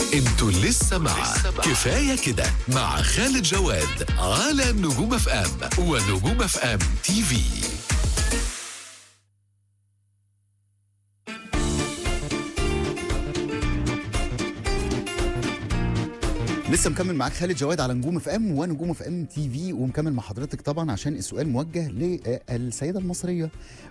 انتوا لسه مع كفايه كده مع خالد جواد على نجوم اف ام ونجوم اف ام تي في لسه مكمل معاك خالد جواد على نجوم اف ام ونجوم اف ام تي في ومكمل مع حضرتك طبعا عشان السؤال موجه للسيده المصريه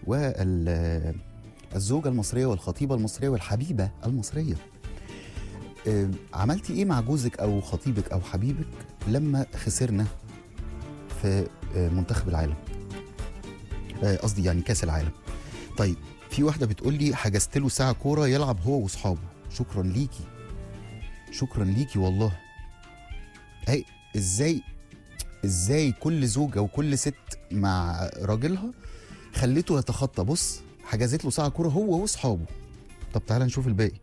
والزوجه المصريه والخطيبه المصريه والحبيبه المصريه آه، عملتي ايه مع جوزك او خطيبك او حبيبك لما خسرنا في آه، منتخب العالم آه، قصدي يعني كاس العالم طيب في واحده بتقول لي حجزت له ساعه كوره يلعب هو واصحابه شكرا ليكي شكرا ليكي والله اي ازاي ازاي كل زوجه وكل ست مع راجلها خليته يتخطى بص حجزت له ساعه كوره هو واصحابه طب تعالى نشوف الباقي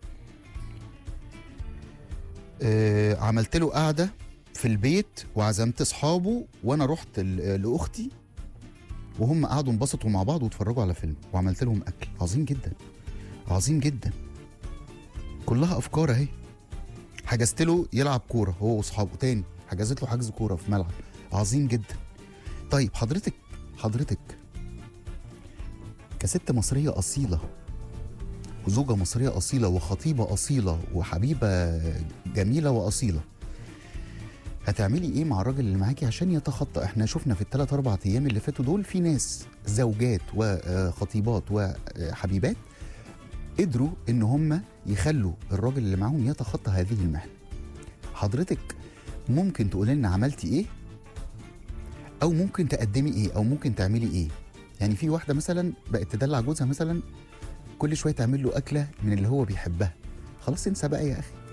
آه عملت له قعده في البيت وعزمت اصحابه وانا رحت ل- لاختي وهم قعدوا انبسطوا مع بعض واتفرجوا على فيلم وعملت لهم اكل عظيم جدا عظيم جدا كلها افكار اهي حجزت له يلعب كوره هو واصحابه تاني حجزت له حجز كوره في ملعب عظيم جدا طيب حضرتك حضرتك كست مصريه اصيله وزوجه مصريه اصيله وخطيبه اصيله وحبيبه جميله واصيله هتعملي ايه مع الراجل اللي معاكي عشان يتخطى احنا شفنا في الثلاث اربع ايام اللي فاتوا دول في ناس زوجات وخطيبات وحبيبات قدروا ان هم يخلوا الراجل اللي معاهم يتخطى هذه المحنه حضرتك ممكن تقولي لنا عملتي ايه او ممكن تقدمي ايه او ممكن تعملي ايه يعني في واحده مثلا بقت تدلع جوزها مثلا كل شويه تعمل له اكله من اللي هو بيحبها خلاص انسى بقى يا اخي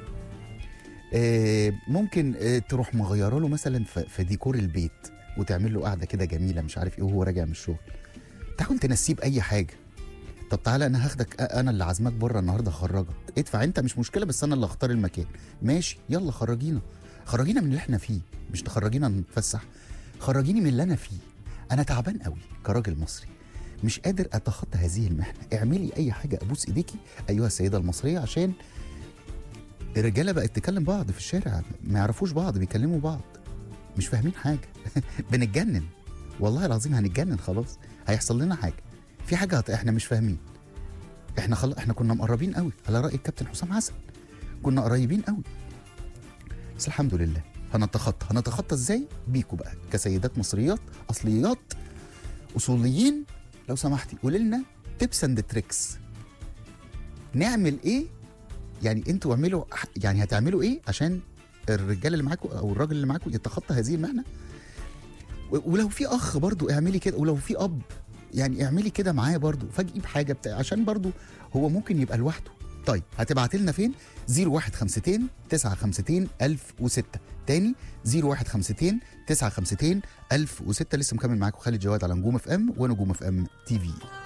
آه ممكن آه تروح مغيره له مثلا في في ديكور البيت وتعمل له قعده كده جميله مش عارف ايه وهو راجع من الشغل تحاول تنسيه باي حاجه طب تعالى انا هاخدك أ- انا اللي عازمك بره النهارده اخرجك ادفع انت مش مشكله بس انا اللي اختار المكان ماشي يلا خرجينا خرجينا من اللي احنا فيه مش تخرجينا نتفسح خرجيني من اللي انا فيه انا تعبان قوي كراجل مصري مش قادر اتخطى هذه المحنه اعملي اي حاجه ابوس ايديكي ايها السيده المصريه عشان الرجاله بقت تكلم بعض في الشارع ما يعرفوش بعض بيكلموا بعض مش فاهمين حاجه بنتجنن والله العظيم هنتجنن خلاص هيحصل لنا حاجه في حاجه هت- احنا مش فاهمين احنا خل... احنا كنا مقربين قوي على راي الكابتن حسام حسن كنا قريبين قوي بس الحمد لله هنتخطى هنتخطى ازاي بيكوا بقى كسيدات مصريات اصليات اصوليين لو سمحتي قولي لنا تيبس اند تريكس نعمل ايه يعني انتوا اعملوا يعني هتعملوا ايه عشان الرجال اللي معاكم او الراجل اللي معاكم يتخطى هذه المهنه و- ولو في اخ برضو اعملي كده ولو في اب يعني اعملي كده معاه برضو فاجئي بحاجه بتاع عشان برضو هو ممكن يبقى لوحده طيب هتبعت لنا فين 0152 952 1006 تاني 0152 952 1006 لسه مكمل معاكم خالد جواد على نجوم اف ام ونجوم اف ام تي في